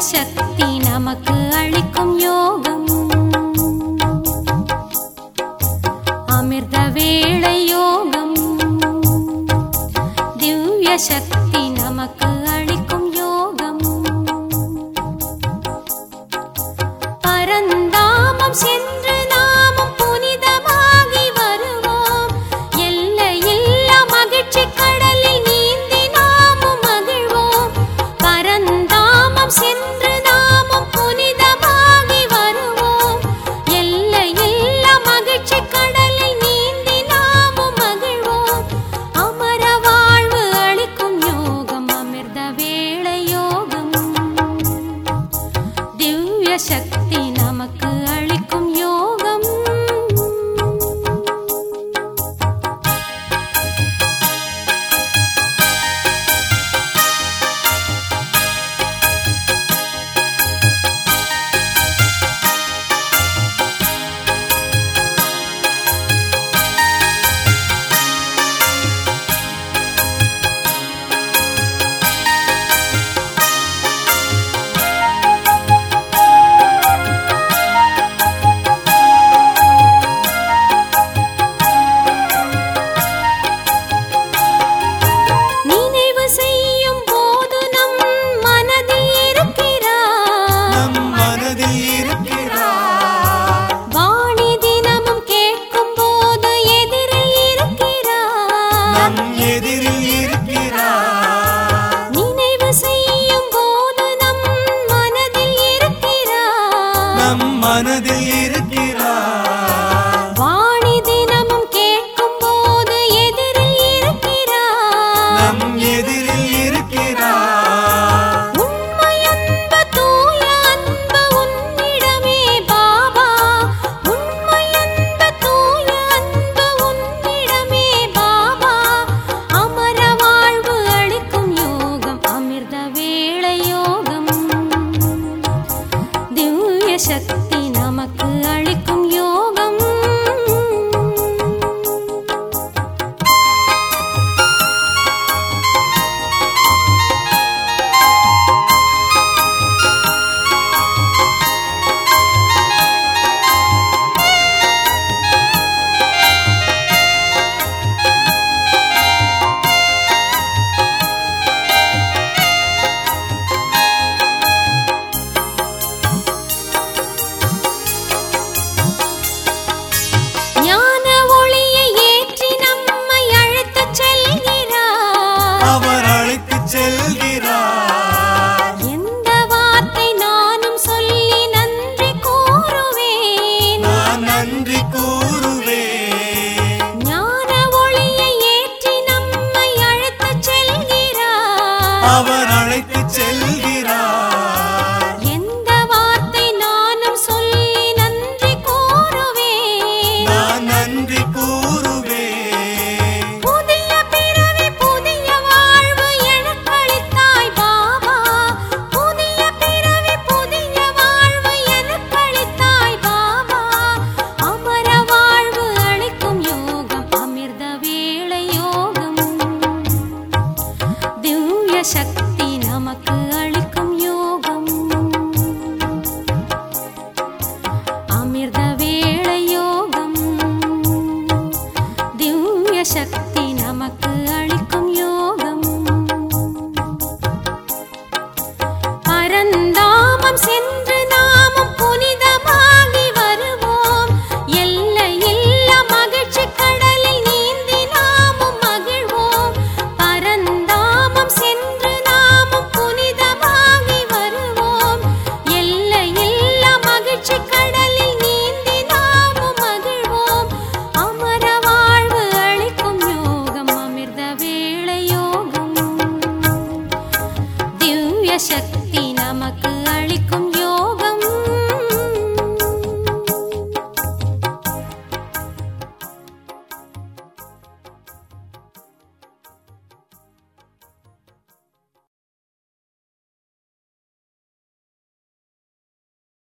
சக்தி நமக்கு அளிக்கும் யோகம் அமிர்த வேளை யோகம் திவ்ய சக்தி நமக்கு அளிக்கும் யோகம் பரந்தாமம் சென்று நாமும் புனிதமாகி வருவோம் எல்லையில்லா மகிழ்ச்சி கடலில் நீந்தி நாமும் மகிழ்வோம் பரந்தாமம் சென்று நாமும் புனிதமாகி வருவோம் எல்லையில்லா மகிழ்ச்சி கடலில் நீந்தி நாமும் மகிழ்வோம் அமர வாழ்வு அளிக்கும் யோகம் அமிர்த வேளை யோகம் திவ்ய சக்தி நமக்கு அளிக்கும் யோகம் நினைவு செய்யும் போது நம் மனதில் இருக்கிறார் நம் மனதில் இருக்கிறார் வாணி தினமும் கேட்கும் போது எதிரில் இருக்கிறார் நம் எதிரில் இருக்கிறார் நினைவு செய்யும் போது நம் மனதில் இருக்கிறார் நம் மனதில் இருக்கிறார் வாணி தினமும் கேட்கும் போது எதிரில் இருக்கிறார் நம் எதிரில் இருக்கிறார் உண்மை அன்பு தூய அன்பு உன்னிடமே பாபா உண்மை அன்பு தூய அன்பு உன்னிடமே பாபா அமர வாழ்வு அளிக்கும் யோகம் அமிர்த வேளை யோகம் திவ்ய சக்தி நமக்கு அளிக்கும் யோகம் ஞான ஒளியை ஏற்றி நம்மை அழைத்துச் செல்கிறார் அவர் அழைத்துச் செல்கிறார் எந்த வார்த்தை நானும் சொல்லி நன்றி கூறுவேன் நான் நன்றி கூறுவேன் ஞான ஒளியை ஏற்றி நம்மை அழைத்துச் செல்கிறார் அவர் அழைத்துச் செல்கிறார் எந்த வார்த்தை நானும் சொல்லி நன்றி கூறுவேன் நான் நன்றி கூறுவேன் புதிய பிறவி புதிய வாழ்வு எனக்களித்தாய் பாபா புதிய பிறவி புதிய வாழ்வு எனக்களித்தாய் பாபா அமர வாழ்வு அளிக்கும் யோகம் அமிர்த வேளை யோகம் திவ்ய சக்தி நமக்கு அளிக்கும் யோகம் அமிர்த வேளை யோகம் திவ்ய சக்தி நமக்கு அளிக்கும் யோகம் பரந்தாமம் சென்று நாமும் புனிதமாகி வருவோம் எல்லையில்லா மகிழ்ச்சி கடலில் நீந்தி நாமும் மகிழ்வோம் பரந்தாமம் சென்று நாமும் புனிதமாகி வருவோம் எல்லையில்லா மகிழ்ச்சி கடலில் நீந்தி நாமும் மகிழ்வோம் அமர வாழ்வு அளிக்கும் யோகம் அமிர்த வேளை யோகம் திவ்ய சக்தி நமக்கு